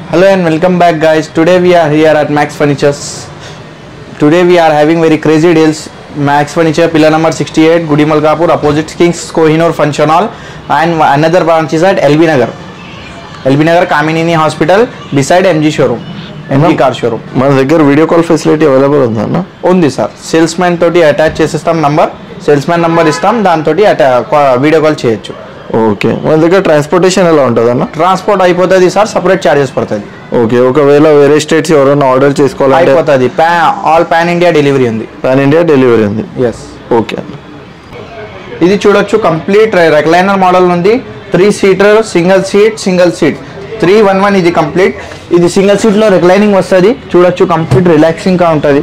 Hello and welcome back guys. Today we are here at Max Furnitures. Today we are having very crazy deals. Max Furniture pillar number 68 Gudimal Kapur opposite Kings Kohinoor Function Hall and another branch is at LB Nagar. LB Nagar Kaminini Hospital beside MG showroom. MG car showroom. మన దగ్గర video call facility available ఉందన్న ఉంది sir salesman తోటి attach చేసేస్తాం number salesman number ఇస్తాం దాంతో video call చేయొచ్చు okay మన దగ్గర ట్రాన్స్పోర్టేషన్ ఎలా ఉంటుంది అన్న ట్రాన్స్పోర్ట్ అయిపోతుంది సార్ సపరేట్ ఛార్జెస్ పడుతుంది ఓకే ఒకవేళ వేరే స్టేట్స్ ఎవరైనా ఆర్డర్ చేసుకోవాలంటే అయిపోతుంది ప్యా ఆల్ పాన్ ఇండియా డెలివరీ ఉంది పాన్ ఇండియా డెలివరీ ఉంది ఎస్ ఓకే అన్న ఇది చూడొచ్చు కంప్లీట్ రెక్లైనర్ మోడల్ ఉంది three seater single seat single seat three one one ఇది కంప్లీట్ ఇది సింగిల్ సీట్లో రిక్లైనింగ్ వస్తుంది చూడొచ్చు కంప్లీట్ రిలాక్సింగ్గా ఉంటుంది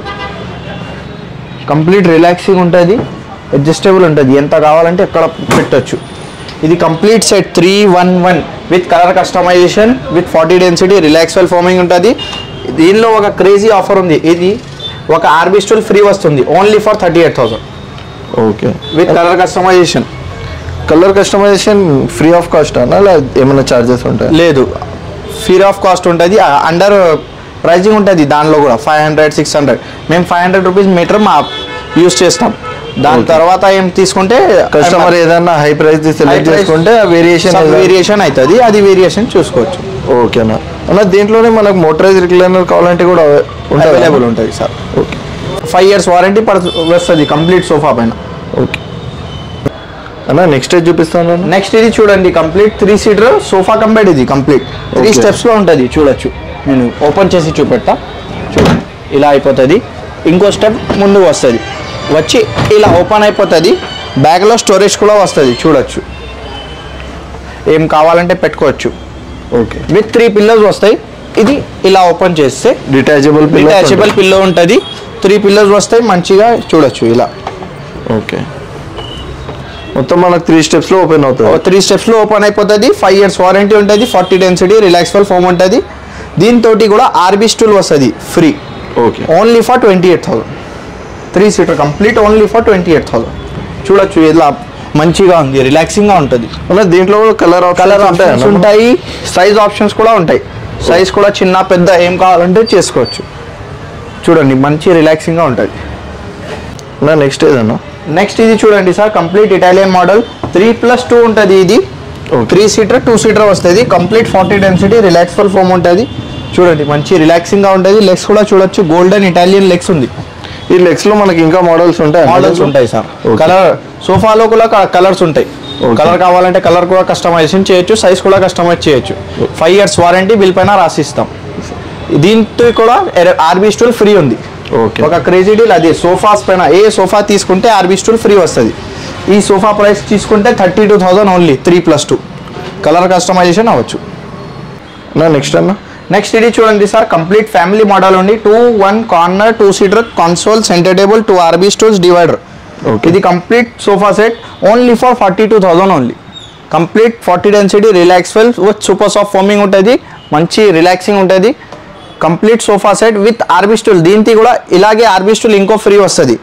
కంప్లీట్ రిలాక్సింగ్ ఉంటుంది అడ్జస్టబుల్ ఉంటుంది ఎంత కావాలంటే ఎక్కడ పెట్టొచ్చు ఇది complete set three one one with colour customization with forty density Relaxwell foaming ఉంటుంది దీనిలో ఒక క్రేజీ ఆఫర్ ఉంది ఇది ఒక ఆర్బీ స్టూల్ ఫ్రీ వస్తుంది only for thirty eight thousand okay with colour customization colour customization free of cost అన్న లేదా ఏమైనా చార్జెస్ ఉంటాయి లేదు ఫీర్ ఆఫ్ కాస్ట్ ఉంటుంది అండర్ ప్రైజింగ్ ఉంటుంది దానిలో కూడా ఫైవ్ హండ్రెడ్ సిక్స్ హండ్రెడ్ మేము ఫైవ్ హండ్రెడ్ రూపీస్ మీటర్ మా యూస్ చేస్తాం దాని Okay. తర్వాత ఏం తీసుకుంటే కస్టమర్ ఏదైనా హై ప్రైస్ సెలెక్ట్ price చేసుకుంటే వేరియేషన్ వేరియేషన్ అవుతుంది అది వేరియేషన్ చూసుకోవచ్చు ఓకేనా అన్న దీంట్లోనే మనకు మోటరైజ్ రిక్లైనర్ కావాలంటే కూడా ఉంటుంది అవైలబుల్ ఉంటుంది sir okay five years warranty పడు వస్తుంది కంప్లీట్ సోఫా పైన ఓకే అన్న నెక్స్ట్ ఏది చూపిస్తాను అన్న నెక్స్ట్ ఇది చూడండి complete three seater sofa cum bed ఇది కంప్లీట్ త్రీ Okay. స్టెప్స్ లో ఉంటుంది చూడొచ్చు నేను ఓపెన్ చేసి చూపెడతా చూడండి ఇలా అయిపోతుంది ఇంకో స్టెప్ ముందుకు వస్తుంది వచ్చి ఇలా ఓపెన్ అయిపోతుంది బ్యాగ్లో స్టోరేజ్ కూడా వస్తుంది చూడొచ్చు ఏం కావాలంటే పెట్టుకోవచ్చు ఓకే విత్ త్రీ పిల్లర్స్ వస్తాయి ఇది ఇలా ఓపెన్ చేస్తే డిటాచబుల్ డిటాచబుల్ పిల్లో ఉంటుంది త్రీ పిల్లర్స్ వస్తాయి మంచిగా చూడొచ్చు ఇలా ఓకే మొత్తం మనకు త్రీ స్టెప్స్ లో ఓపెన్ అవుతుంది త్రీ స్టెప్స్లో ఓపెన్ అయిపోతుంది ఫైవ్ ఇయర్స్ వారంటీ ఉంటుంది ఫార్టీ డెన్సిటీ రిలాక్స్ఫుల్ ఫోమ్ ఉంటుంది దీంతో కూడా ఆర్బీ స్టూల్ వస్తుంది free okay only for twenty eight thousand three seater complete only for twenty eight thousand చూడొచ్చు ఇలా మంచిగా ఉంది రిలాక్సింగ్గా ఉంటుంది అన్న దీంట్లో కూడా కలర్ కలర్ ఉంటాయి ఆప్షన్స్ ఉంటాయి సైజ్ ఆప్షన్స్ కూడా ఉంటాయి సైజ్ కూడా చిన్న పెద్ద ఏం కావాలంటే చేసుకోవచ్చు చూడండి మంచి రిలాక్సింగ్గా ఉంటుంది నా నెక్స్ట్ ఏదన్నా నెక్స్ట్ ఇది చూడండి sir complete Italian model three plus two ఉంటుంది ఇది Okay. Three seater two seater వస్తుంది complete forty density relaxful foam ఉంటుంది చూడండి మంచి రిలాక్సింగ్గా ఉంటుంది లెగ్స్ కూడా చూడొచ్చు గోల్డెన్ ఇటాలియన్ లెగ్స్ ఉంది ఈ లెగ్స్ లో మనకి ఇంకా మోడల్స్ ఉంటాయి మోడల్స్ ఉంటాయి సార్ Okay. కలర్ సోఫాలో కూడా కలర్స్ ఉంటాయి Okay. కలర్ కావాలంటే కలర్ కూడా కస్టమైజేషన్ చేయొచ్చు సైజ్ కూడా కస్టమైజ్ చేయొచ్చు ఫైవ్ ఇయర్స్ వారంటీ బిల్ పైన రాసిస్తాం దీంతో కూడా ఆర్బీ స్టూల్ ఫ్రీ ఉంది ఓకే ఒక క్రేజీ డీల్ అది సోఫాస్ పైన ఏ సోఫా తీసుకుంటే ఆర్బీ స్టూల్ ఫ్రీ వస్తుంది ఈ సోఫా ప్రైస్ తీసుకుంటే thirty two thousand only three plus two colour customization అవ్వచ్చు నా నెక్స్ట్ అన్న నెక్స్ట్ ఇది చూడండి సార్ కంప్లీట్ ఫ్యామిలీ మోడల్ ఉంది two one corner two seater console centre table two RB stools divider Okay. ఇది complete sofa set only for forty two thousand only complete forty density relaxful with super soft foaming ఉంటుంది మంచి relaxing ఉంటుంది complete sofa set with RB stool దీనికి కూడా ఇలాగే RB stool ఇంకో free వస్తుంది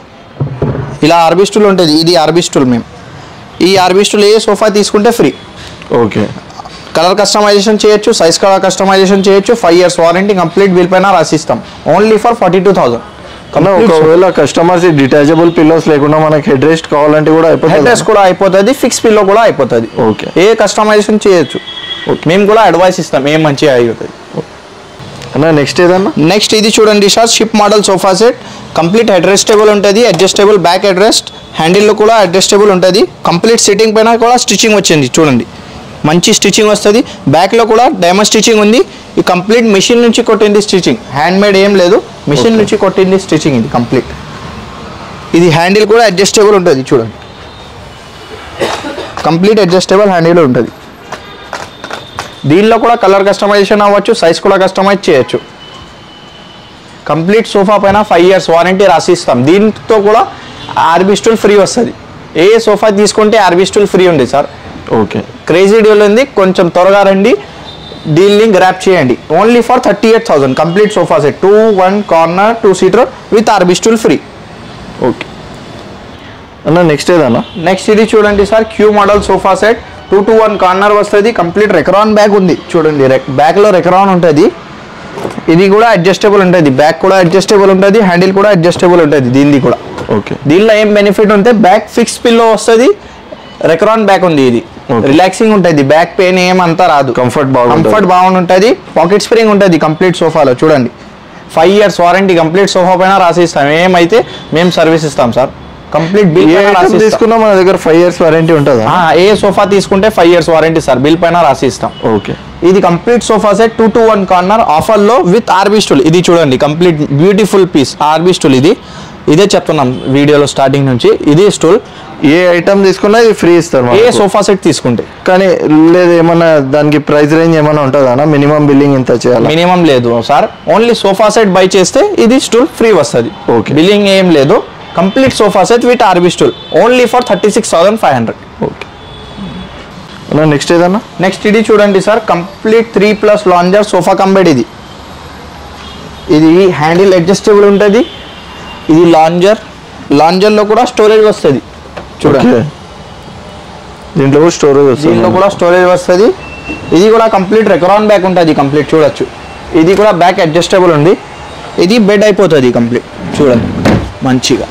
ఇలా ఆర్బీ స్టూల్ ఉంటుంది ఇది ఆర్బీ స్టూల్ మేము ఈ ఆర్బీ స్టూల్ ఏ సోఫా తీసుకుంటే ఫ్రీ ఓకే కలర్ కస్టమైజేషన్ చేయొచ్చు సైజ్ కలర్ కస్టమైజేషన్ చేయొచ్చు five years warranty complete bill పైన రాసిస్తాం only for forty two thousand అన్న ఒకవేళ కస్టమర్స్ డిటాచబుల్ పిల్లోస్ లేకుండా మనకి హెడ్ రెస్ట్ కావాలంటే కూడా హెడ్ అయిపోతుంది రెస్ట్ కూడా అయిపోతుంది ఫిక్స్ పిల్లో కూడా అయిపోతుంది ఓకే ఏ కస్టమైజేషన్ చేయొచ్చు మేము కూడా అడ్వైస్ ఇస్తాం ఏం మంచిగా అయిపోతుంది అన్న నెక్స్ట్ ఏదన్నా నెక్స్ట్ ఇది చూడండి sir ship model sofa set complete adjustable ఉంటుంది అడ్జస్టబుల్ బ్యాక్ అడ్రెస్ట్ హ్యాండిల్లో కూడా అడ్జస్టబుల్ ఉంటుంది కంప్లీట్ సిట్టింగ్ పైన కూడా స్టిచ్చింగ్ వచ్చింది చూడండి మంచి స్టిచ్చింగ్ వస్తుంది బ్యాక్లో కూడా డైమండ్ స్టిచ్చింగ్ ఉంది ఈ కంప్లీట్ మిషన్ నుంచి కొట్టింది స్టిచ్చింగ్ హ్యాండ్ మేడ్ ఏం లేదు మిషన్ నుంచి కొట్టింది స్టిచ్చింగ్ ఇది కంప్లీట్ ఇది హ్యాండిల్ కూడా అడ్జస్టబుల్ ఉంటుంది చూడండి కంప్లీట్ అడ్జస్టబుల్ హ్యాండిల్ ఉంటుంది దీనిలో కూడా కలర్ కస్టమైజేషన్ అవ్వచ్చు సైజ్ కూడా కస్టమైజ్ చేయొచ్చు కంప్లీట్ సోఫా పైన ఫైవ్ ఇయర్స్ వారంటీ రాసిస్తాం దీంతో కూడా ఆర్బీ స్టూల్ ఫ్రీ వస్తుంది ఏ సోఫా తీసుకుంటే ఆర్బీ స్టూల్ ఫ్రీ ఉంది సార్ ఓకే క్రేజీ డీల్ ఉంది కొంచెం త్వరగా రండి డీల్ని గ్రాప్ చేయండి only for thirty eight thousand complete sofa set two one corner two seater with RB stool free okay అన్న నెక్స్ట్ ఏదన్నా నెక్స్ట్ ఇది చూడండి sir Q model sofa set two to one corner వస్తుంది కంప్లీట్ రెకరాన్ బ్యాగ్ ఉంది చూడండి బ్యాక్లో రెకరాన్ ఉంటుంది ఇది కూడా అడ్జస్టబుల్ ఉంటుంది బ్యాక్ కూడా అడ్జస్టబుల్ ఉంటుంది హ్యాండిల్ కూడా అడ్జస్టబుల్ ఉంటుంది దీనిది కూడా ఓకే దీనిలో ఏం బెనిఫిట్ ఉంటే బ్యాక్ ఫిక్స్ పిల్లో వస్తుంది రెకరాన్ బ్యాక్ ఉంది ఇది Okay. రిలాక్సింగ్ ఉంటుంది బ్యాక్ పెయిన్ ఏమంతా రాదు Comfort బాగుంటది. కంఫర్ట్ బాగుంటుంది పాకెట్ స్ప్రింగ్ ఉంటుంది కంప్లీట్ సోఫాలో చూడండి five years warranty complete sofa పైన రాసిస్తాం ఏమైతే మేము సర్వీస్ ఇస్తాం సార్ కంప్లీట్ బిల్ ఏ పైన ఐటమ్ రాసిస్తాం తీసుకున్నా మన దగ్గర ఫైవ్ ఇయర్స్ వారంటీ ఉంటుందా ఆ, ఏ సోఫా తీసుకుంటే five years warranty sir bill పైన రాసిస్తాం ఓకే ఇది complete sofa set two to one corner ఆఫర్లో విత్ ఆర్బీ స్టూల్ ఇది చూడండి complete beautiful piece RB stool ఇది ఇదే చెప్తున్నాం వీడియోలో స్టార్టింగ్ నుంచి ఇది స్టూల్ ఏ ఐటమ్ తీసుకున్నా ఇది ఫ్రీ ఇస్తారు ఏ మనకు. సోఫా సెట్ తీసుకుంటే కానీ లేదు ఏమన్నా దానికి ప్రైస్ రేంజ్ ఏమన్నా ఉంటుందా మినిమం బిల్లింగ్ ఇంత చేయాలి మినిమం లేదు sir only sofa set buy చేస్తే ఇది స్టూల్ ఫ్రీ వస్తుంది Okay. బిల్లింగ్ ఏం లేదు complete sofa set with RB stool only for thirty six thousand five hundred okay next ఏదన్నా నెక్స్ట్ ఇది చూడండి sir complete three plus lounger sofa cum bed ఇది ఇది హ్యాండిల్ అడ్జస్టబుల్ ఉంటుంది ఇది లాంజర్ లాంజర్లో కూడా స్టోరేజ్ వస్తుంది చూడండి ఓకే దీంట్లో కూడా స్టోరేజ్ వస్తుంది దీనిలో కూడా స్టోరేజ్ వస్తుంది ఇది కూడా కంప్లీట్ రెకరాన్ బ్యాక్ ఉంటుంది కంప్లీట్ చూడొచ్చు ఇది కూడా బ్యాక్ అడ్జస్టబుల్ ఉంది ఇది బెడ్ అయిపోతుంది కంప్లీట్ చూడండి మంచిగా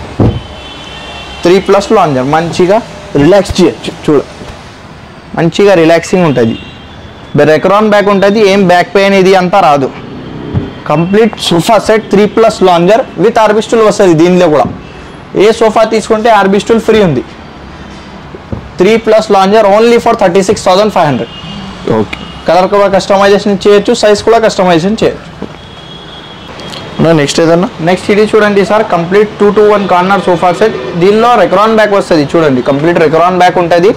త్రీ ప్లస్ లాంజర్ మంచిగా రిలాక్స్ చేయొచ్చు చూడ మంచిగా రిలాక్సింగ్ ఉంటుంది రెకరాన్ బ్యాక్ ఉంటుంది ఏం బ్యాక్ పెయిన్ ఇది అంతా రాదు complete sofa set three plus lounger with RB stool వస్తుంది దీనిలో కూడా ఏ సోఫా తీసుకుంటే ఆర్బిస్టూల్ ఫ్రీ ఉంది three plus lounger only for thirty six thousand five hundred okay colour కూడా కస్టమైజేషన్ చేయొచ్చు సైజ్ కూడా కస్టమైజేషన్ చేయొచ్చు నెక్స్ట్ ఏదన్నా నెక్స్ట్ ఇది చూడండి sir complete two to one corner sofa set దీనిలో రెకరాన్ బ్యాక్ వస్తుంది చూడండి కంప్లీట్ రెకరాన్ బ్యాక్ ఉంటుంది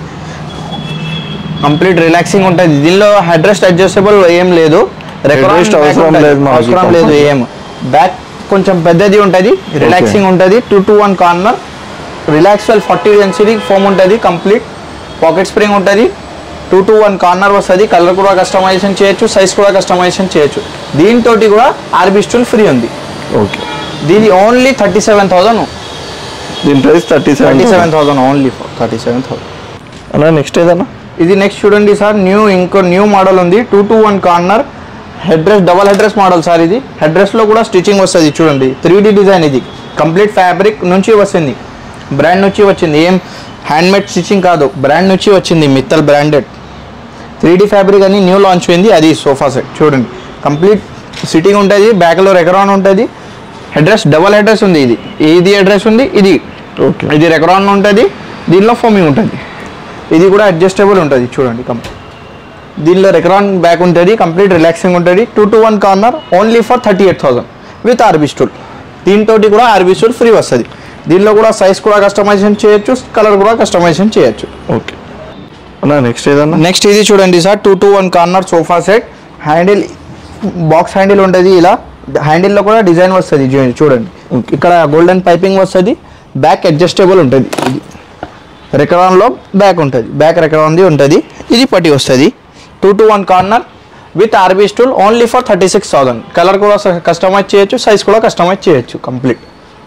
కంప్లీట్ రిలాక్సింగ్ ఉంటుంది దీనిలో హెడ్ రెస్ట్ అడ్జస్టబుల్ ఏం లేదు Recline Headrest back అవసరం ఉంటది. లేదు మనకి. అవసరం లేదు ఏం బ్యాక్ కొంచెం పెద్దది ఉంటుంది రిలాక్సింగ్ ఉంటుంది two to one corner Relaxwell forty density foam ఉంటుంది కంప్లీట్ పాకెట్ స్ప్రింగ్ ఉంటుంది టూ టు వన్ కార్నర్ వస్తుంది కలర్ కూడా కస్టమైజేషన్ చేయొచ్చు సైజ్ కూడా కస్టమైజేషన్ చేయొచ్చు దీంతో కూడా ఆర్బీ స్టూల్ ఫ్రీ ఉంది ఓకే దీని ఓన్లీ థర్టీ సెవెన్ థౌసండ్ దీని price thirty thirty seven seven thousand only thirty seven thousand అన్న నెక్స్ట్ ఏదన్నా ఇది నెక్స్ట్ చూడండి సార్ న్యూ ఇంకో న్యూ మోడల్ ఉంది two to one corner head dress double head dress model sir ఇది head డ్రెస్లో కూడా స్టిచ్చింగ్ వస్తుంది చూడండి త్రీ డిజైన్ ఇది కంప్లీట్ ఫ్యాబ్రిక్ నుంచి వస్తుంది బ్రాండ్ నుంచి వచ్చింది ఏం హ్యాండ్మేడ్ స్టిచ్చింగ్ కాదు బ్రాండ్ నుంచి వచ్చింది Mittal branded three D fabric అని న్యూ లాంచ్ అయింది అది సోఫా సెట్ చూడండి కంప్లీట్ సిట్టింగ్ ఉంటుంది బ్యాక్లో రెకరాన్ ఉంటుంది అడ్రస్ డబల్ అడ్రస్ ఉంది ఇది ఇది అడ్రస్ ఉంది ఇది ఓకే ఇది రెకరాన్ ఉంటుంది దీనిలో ఫోమింగ్ ఉంటుంది ఇది కూడా అడ్జస్టబుల్ ఉంటుంది చూడండి కంప్లీట్ దీనిలో రెకరాన్ బ్యాక్ ఉంటుంది కంప్లీట్ రిలాక్సింగ్ ఉంటుంది two to one corner only for thirty eight thousand with RB stool దీంతో కూడా ఆర్బీ స్టూల్ ఫ్రీ వస్తుంది దీనిలో కూడా సైజ్ కూడా కస్టమైజేషన్ చేయొచ్చు కలర్ కూడా కస్టమైజేషన్ చేయొచ్చు ఓకే అన్న నెక్స్ట్ ఏదన్నా నెక్స్ట్ ఇది చూడండి sir two to one corner sofa set handle box handle ఉంటుంది ఇలా హ్యాండిల్లో కూడా డిజైన్ వస్తుంది చూ- చూడండి ఇక్కడ గోల్డెన్ పైపింగ్ వస్తుంది బ్యాక్ అడ్జస్టబుల్ ఉంటుంది ఇది రెకరాన్లో బ్యాక్ ఉంటుంది బ్యాక్ రెకరాన్ది ఉంటుంది ఇది పట్టి వస్తుంది two to one corner with RB stool only for thirty six thousand colour కూడా కస్టమైజ్ చేయొచ్చు సైజ్ కూడా కస్టమైజ్ చేయొచ్చు కంప్లీట్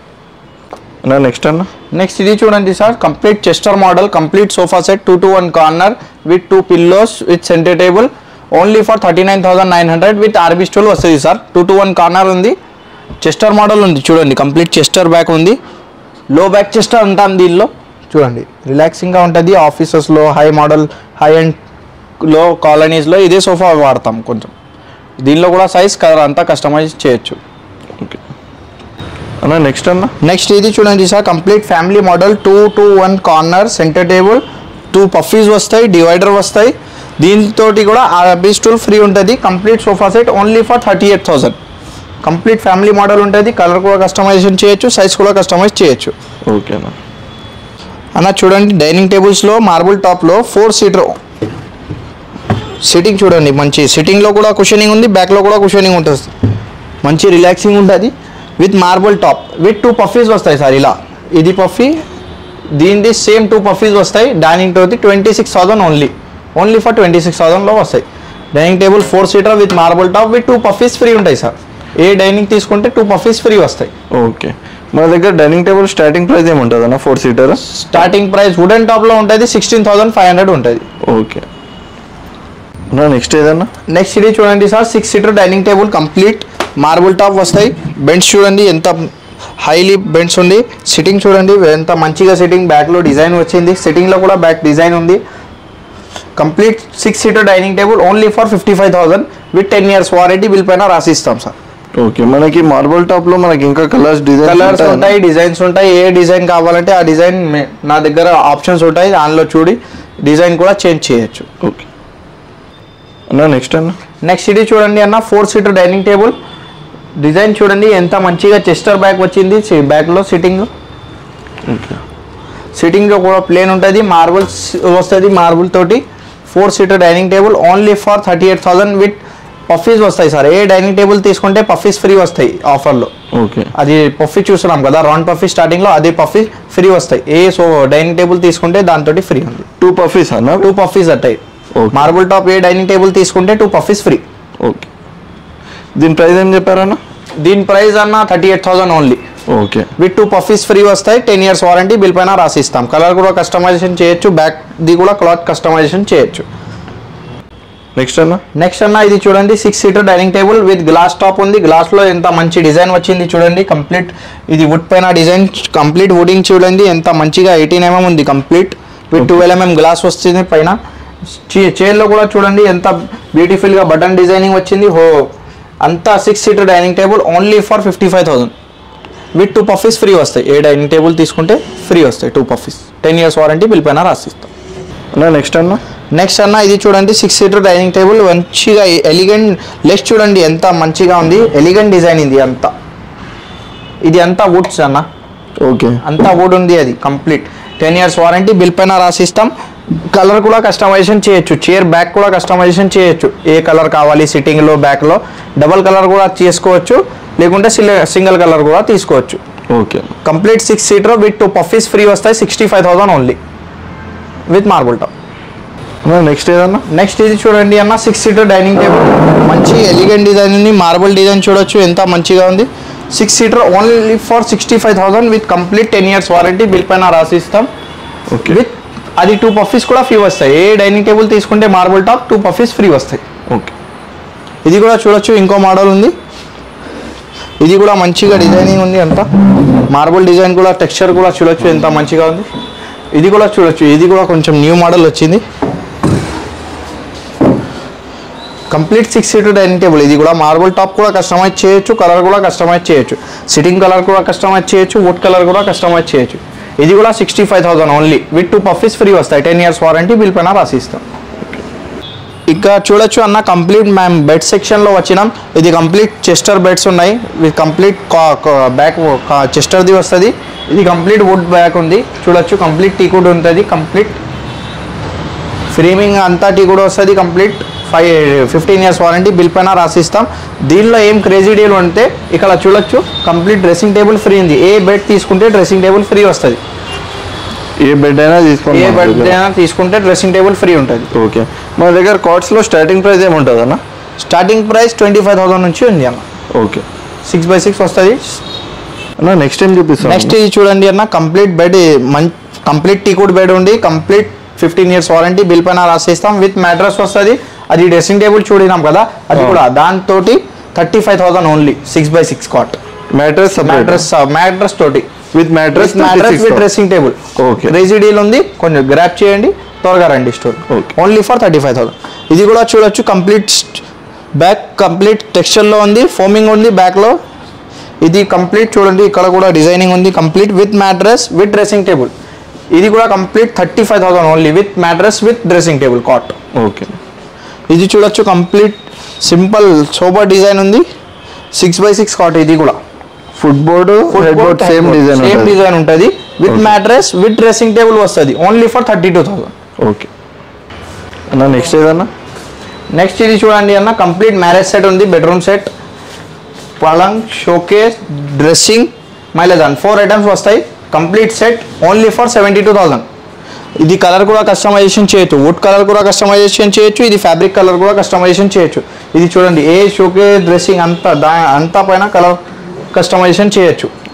అన్న నెక్స్ట్ అన్న నెక్స్ట్ ఇది చూడండి sir complete chester model complete sofa set two to one corner with two pillows with centre table only for thirty nine thousand nine hundred with RB stool వస్తుంది sir two to one corner ఉంది chester model ఉంది చూడండి complete Chester back ఉంది లో back Chester అంటాం దీనిలో చూడండి రిలాక్సింగ్గా ఉంటుంది ఆఫీసెస్లో high model high and low కాలనీస్లో ఇదే సోఫా వాడతాం కొంచెం దీనిలో కూడా సైజ్ కలర్ అంతా కస్టమైజ్ చేయొచ్చు ఓకే అన్న నెక్స్ట్ అన్న నెక్స్ట్ ఇది చూడండి sir complete family model two two one corner centre table two puffies వస్తాయి డివైడర్ వస్తాయి దీంతో కూడా ఆర్బీ స్టూల్ ఫ్రీ ఉంటుంది complete sofa set only for thirty eight thousand complete family model ఉంటుంది కలర్ కూడా కస్టమైజేషన్ చేయొచ్చు సైజ్ కూడా కస్టమైజ్ చేయొచ్చు ఓకే అన్న అన్న చూడండి డైనింగ్ టేబుల్స్లో మార్బుల్ టాప్లో ఫోర్ సీటర్ సిట్టింగ్ చూడండి మంచి సిట్టింగ్లో కూడా కుషనింగ్ ఉంది బ్యాక్లో కూడా కుషనింగ్ ఉంటుంది మంచి రిలాక్సింగ్ ఉంటుంది with marble top with two puffies వస్తాయి సార్ ఇలా ఇది పఫీ దీనిది సేమ్ టూ పఫీస్ వస్తాయి dining table twenty six thousand only only for twenty six థౌసండ్లో వస్తాయి dining table four seater with marble top with two puffies free ఉంటాయి sir ఏ dining తీసుకుంటే టూ పఫీస్ ఫ్రీ వస్తాయి ఓకే మన దగ్గర డైనింగ్ టేబుల్ స్టార్టింగ్ ప్రైస్ ఏముంటుంది అన్న four seater starting price wooden టాప్లో ఉంటుంది సిక్స్టీన్ థౌసండ్ ఫైవ్ హండ్రెడ్ ఉంటుంది ఓకే నా నెక్స్ట్ ఏదన్నా నెక్స్ట్ ఇది చూడండి sir six seater dining table complete marble top వస్తాయి బెంచ్ చూడండి ఎంత హైలీ బెంచ్ ఉంది సిట్టింగ్ చూడండి ఎంత మంచిగా సిట్టింగ్ బ్యాక్లో డిజైన్ వచ్చింది సిట్టింగ్లో కూడా బ్యాక్ డిజైన్ ఉంది complete six seater dining table only for fifty five thousand with ten years warranty bill పైన రాసిస్తాం సార్ ఓకే మనకి మార్బల్ టాప్ లో మనకి ఇంకా కలర్స్ డిజైన్ కలర్స్ ఉంటాయి డిజైన్స్ ఉంటాయి ఏ డిజైన్ కావాలంటే ఆ డిజైన్ మే- నా దగ్గర ఆప్షన్స్ ఉంటాయి దానిలో చూడి డిజైన్ కూడా చేంజ్ చేయొచ్చు ఓకే అన్న నెక్స్ట్ అన్న నెక్స్ట్ ఇది చూడండి అన్న four seater dining table design చూడండి ఎంత మంచిగా చెస్టర్ బ్యాక్ వచ్చింది బ్యాక్లో సిట్టింగ్ ఓకే సిట్టింగ్లో కూడా ప్లేన్ ఉంటుంది మార్బుల్స్ వస్తుంది మార్బుల్ తోటి four seater dining table only for thirty eight thousand with puffies వస్తాయి సార్ ఏ డైనింగ్ టేబుల్ తీసుకుంటే పఫీస్ ఫ్రీ వస్తాయి ఆఫర్లో ఓకే అది పఫీ చూస్తున్నాం కదా రౌండ్ పఫీ స్టార్టింగ్లో అదే పఫీ ఫ్రీ వస్తాయి ఏ సో డైనింగ్ టేబుల్ తీసుకుంటే దాంతో ఫ్రీ ఉంది టూ పఫీస్ అన్న టూ పఫీస్ అట్టాయి Okay. మార్బుల్ టాప్ ఏ డైనింగ్ టేబుల్ తీసుకుంటే టూ పఫీస్ ఫ్రీ ఓకే దీని ప్రైస్ ఏం చెప్పారన్న దీని ప్రైస్ అన్న thirty eight thousand only okay with two puffies free వస్తాయి టెన్ ఇయర్స్ వారంటీ బిల్ పైన రాసిస్తాం కలర్ కూడా కస్టమైజేషన్ చేయొచ్చు బ్యాక్ ది కూడా క్లాత్ కస్టమైజేషన్ చేయొచ్చు నెక్స్ట్ అన్న నెక్స్ట్ అన్న ఇది చూడండి six seater dining table with glass top ఉంది గ్లాస్ లో ఎంత మంచి డిజైన్ వచ్చింది చూడండి కంప్లీట్ ఇది వుడ్ పైన డిజైన్ కంప్లీట్ వుడింగ్ చూడండి ఎంత మంచిగా ఎయిటీన్ ఎంఎం ఉంది complete with twelve MM glass వస్తుంది పైన చైర్ లో కూడా చూడండి ఎంత బ్యూటిఫుల్ గా బటన్ డిజైనింగ్ వచ్చింది హో అంతా six seater dining table only for fifty five thousand with two puffies free వస్తాయి ఏ డైనింగ్ టేబుల్ తీసుకుంటే ఫ్రీ వస్తాయి two puffies ten years warranty bill పైన రాసిస్తాం అన్న నెక్స్ట్ అన్న నెక్స్ట్ అన్న ఇది చూడండి సిక్స్ సీటర్ డైనింగ్ టేబుల్ మంచిగా ఎలిగెంట్ లెస్ చూడండి ఎంత మంచిగా ఉంది ఎలిగెంట్ డిజైన్ ఇది అంతా ఇది అంతా వుడ్స్ అన్న ఓకే అంతా వుడ్ ఉంది అది complete ten years warranty bill పైన రాసిస్తాం కలర్ కూడా కస్టమైజేషన్ చేయొచ్చు చైర్ బ్యాక్ కూడా కస్టమైజేషన్ చేయొచ్చు ఏ కలర్ కావాలి సిట్టింగ్లో బ్యాక్లో డబల్ కలర్ కూడా చేసుకోవచ్చు లేకుంటే సింగిల్ కలర్ కూడా తీసుకోవచ్చు okay complete six seater with two puffies free వస్తాయి sixty five thousand only with marble top అన్న నెక్స్ట్ ఏదన్నా నెక్స్ట్ ఇది చూడండి అన్న సిక్స్ సీటర్ డైనింగ్ టేబుల్ మంచి ఎలిగెంట్ డిజైన్ ఉంది మార్బుల్ డిజైన్ చూడొచ్చు ఎంత మంచిగా ఉంది six seater only for sixty five thousand with complete ten years warranty bill పైన రాసిస్తాం ఓకే విత్ అది టూ పఫీస్ కూడా ఫ్రీ వస్తాయి ఏ డైనింగ్ టేబుల్ తీసుకుంటే marble top two puffies free వస్తాయి ఓకే ఇది కూడా చూడొచ్చు ఇంకో మోడల్ ఉంది ఇది కూడా మంచిగా డిజైనింగ్ ఉంది అంతా మార్బుల్ డిజైన్ కూడా టెక్స్చర్ కూడా చూడొచ్చు ఎంత మంచిగా ఉంది ఇది కూడా చూడొచ్చు ఇది కూడా కొంచెం న్యూ మోడల్ వచ్చింది complete six seater dining table ఇది కూడా మార్బుల్ టాప్ కూడా కస్టమైజ్ చేయొచ్చు కలర్ కూడా కస్టమైజ్ చేయొచ్చు సిట్టింగ్ కలర్ కూడా కస్టమైజ్ చేయొచ్చు వుడ్ కలర్ కూడా కస్టమైజ్ చేయొచ్చు ఇది కూడా sixty five thousand only with two puffies free వస్తాయి టెన్ ఇయర్స్ వారంటీ బిల్ పైన రాసిస్తాం ఇక చూడొచ్చు అన్న కంప్లీట్ మేము బెడ్ సెక్షన్లో వచ్చినాం ఇది కంప్లీట్ చెస్టర్ బెడ్స్ ఉన్నాయి ఇది కంప్లీట్ బ్యాక్ చెస్టర్ది వస్తుంది ఇది కంప్లీట్ వుడ్ బ్యాక్ ఉంది చూడొచ్చు కంప్లీట్ టీ కూడా ఉంటుంది కంప్లీట్ ఫ్రేమింగ్ అంతా టీ కూడా వస్తుంది complete five fifteen years warranty bill పైన రాసిస్తాం దీనిలో ఏం క్రేజీ డీల్ ఉంటే ఇక్కడ చూడొచ్చు కంప్లీట్ డ్రెస్సింగ్ టేబుల్ ఫ్రీ ఉంది ఏ బెడ్ తీసుకుంటే డ్రెస్సింగ్ టేబుల్ ఫ్రీ వస్తుంది ఏ బెడ్ అయినా తీసుకోండి ఏ మన బెడ్ దగ్గర. అయినా తీసుకుంటే డ్రెస్సింగ్ టేబుల్ ఫ్రీ ఉంటుంది ఓకే మన దగ్గర కార్డ్స్ లో స్టార్టింగ్ ప్రైస్ ఏముంటుంది అన్న starting price twenty five thousand నుంచి ఉంది అన్న ఓకే సిక్స్ బై సిక్స్ వస్తుంది అన్న నెక్స్ట్ ఏం చూపిస్తాం నెక్స్ట్ ఇది చూడండి అన్న కంప్లీట్ బెడ్ మం కంప్లీట్ టీకుడ్ బెడ్ ఉంది complete fifteen years warranty bill పైన రాసేస్తాం విత్ మ్యాట్రస్ వస్తుంది అది డ్రెస్సింగ్ టేబుల్ చూడినాం కదా అది ఆ. కూడా దాంతో thirty five thousand only six by six cot mattress mattress mattress తోటి with mattress mattress with dressing table Okay. Crazy deal ఉంది కొంచెం గ్రాప్ చేయండి త్వరగా రండి store Okay. Only for thirty five thousand ఇది కూడా చూడొచ్చు కంప్లీట్ బ్యాక్ కంప్లీట్ టెక్స్చర్లో ఉంది ఫోమింగ్ ఉంది బ్యాక్లో ఇది కంప్లీట్ చూడండి ఇక్కడ కూడా డిజైనింగ్ ఉంది complete with mattress with dressing table ఇది కూడా complete thirty five thousand only with mattress with dressing table cot okay ఇది చూడొచ్చు కంప్లీట్ సింపుల్ సోబర్ డిజైన్ ఉంది సిక్స్ బై సిక్స్ కాట్ ఇది కూడా foot board head board same design same ఉంటుంది design ఉంటుంది with Okay. Mattress with dressing table వస్తుంది only for thirty two thousand okay అన్న next ఏదన్నా నెక్స్ట్ ఇది చూడండి అన్న కంప్లీట్ మ్యారేజ్ సెట్ ఉంది బెడ్రూమ్ సెట్ పలంగ్ షోకేస్ డ్రెస్సింగ్ మైలేదాన్ ఫోర్ ఐటమ్స్ వస్తాయి complete set only for seventy two thousand ఇది కలర్ కూడా కస్టమైజేషన్ చేయొచ్చు వుడ్ కలర్ కూడా కస్టమైజేషన్ చేయొచ్చు ఇది ఫ్యాబ్రిక్ కలర్ కూడా కస్టమైజేషన్ చేయొచ్చు ఇది చూడండి ఏ షోకే డ్రెస్సింగ్ అంతా దా అంతా పైన కలర్ కస్టమైజేషన్ చేయొచ్చు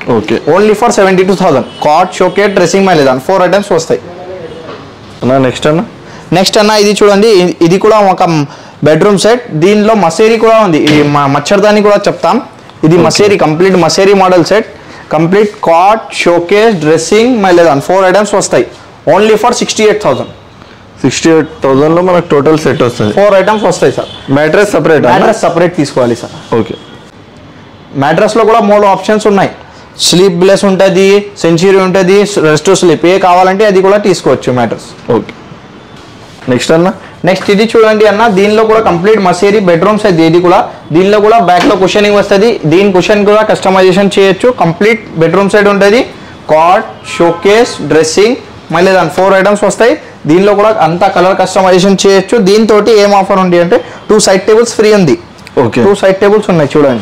okay only for seventy two thousand cot showcase dressing మైలేదాన్ ఫోర్ ఐటమ్స్ వస్తాయి అన్న నెక్స్ట్ అన్న నెక్స్ట్ అన్న ఇది చూడండి ఇ- ఇది కూడా ఒక బెడ్రూమ్ సెట్ దీనిలో మసేరీ కూడా ఉంది ఇది మ- మచ్చర్దాని కూడా చెప్తాం ఇది మసేరీ కంప్లీట్ మసేరీ model set complete cot showcase dressing మైలేదాన్ ఫోర్ ఐటమ్స్ వస్తాయి only for sixty eight thousand sixty eight థౌసండ్లో మనకు టోటల్ సెట్ వస్తుంది ఫోర్ ఐటమ్స్ వస్తాయి sir mattress separate mattress separate తీసుకోవాలి సార్ ఓకే మ్యాట్రస్లో కూడా మూడు ఆప్షన్స్ ఉన్నాయి స్లీప్ బ్లెస్ ఉంటుంది సెంచురీ ఉంటుంది రెస్ట్ స్లీప్ ఏ కావాలంటే అది కూడా తీసుకోవచ్చు మ్యాట్రస్ ఓకే నెక్స్ట్ అన్న నెక్స్ట్ ఇది చూడండి అన్న దీనిలో కూడా కంప్లీట్ మసేరీ బెడ్రూమ్స్ అయితే ఇది కూడా దీనిలో కూడా బ్యాక్ లో కుషనింగ్ వస్తుంది దీని కుషన్ కూడా కస్టమైజేషన్ చేయొచ్చు కంప్లీట్ బెడ్రూమ్ సైడ్ ఉంటుంది కాట్ షోకేస్ డ్రెస్సింగ్ మళ్ళీ దాని ఫోర్ ఐటమ్స్ వస్తాయి దీనిలో కూడా అంతా కలర్ కస్టమైజేషన్ చేయొచ్చు దీంతో ఏం ఆఫర్ ఉంది అంటే టూ సైడ్ టేబుల్స్ ఫ్రీ ఉంది ఓకే టూ సైడ్ టేబుల్స్ ఉన్నాయి చూడండి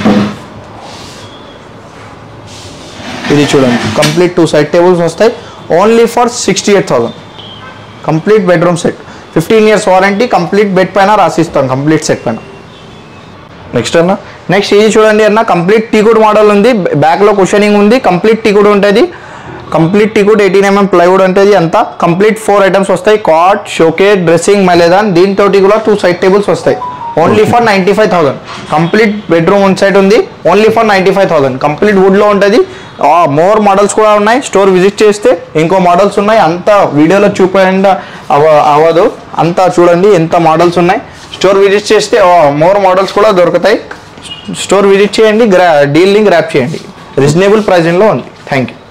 ఇది చూడండి కంప్లీట్ టూ సైడ్ టేబుల్స్ వస్తాయి only for sixty eight thousand complete bedroom set fifteen years warranty complete bed పైన రాసిస్తాం కంప్లీట్ సెట్ పైన నెక్స్ట్ అన్న నెక్స్ట్ ఇది చూడండి అన్న కంప్లీట్ టీకుడ్ మోడల్ ఉంది బ్యాక్ లో కుషనింగ్ ఉంది కంప్లీట్ టీకుడ్ ఉంటుంది complete teakwood eighteen MM plywood ఉంటుంది అంతా కంప్లీట్ ఫోర్ ఐటమ్స్ వస్తాయి కాట్ షోకేట్ డ్రెస్సింగ్ మైలేదాన్ దీంతో కూడా టూ సైడ్ టేబుల్స్ వస్తాయి only for ninety five thousand complete bedroom one side ఉంది only for ninety five thousand complete వుడ్లో ఉంటుంది మోర్ మోడల్స్ కూడా ఉన్నాయి స్టోర్ విజిట్ చేస్తే ఇంకో మోడల్స్ ఉన్నాయి అంత వీడియోలో చూపేయండి అవ అవ్వదు అంతా చూడండి ఎంత మోడల్స్ ఉన్నాయి స్టోర్ విజిట్ చేస్తే మోర్ మోడల్స్ కూడా దొరుకుతాయి స్టోర్ విజిట్ చేయండి గ్రా డీల్ లింక్ ర్యాప్ చేయండి రీజనబుల్ ప్రైజింగ్లో ఉంది థ్యాంక్ యూ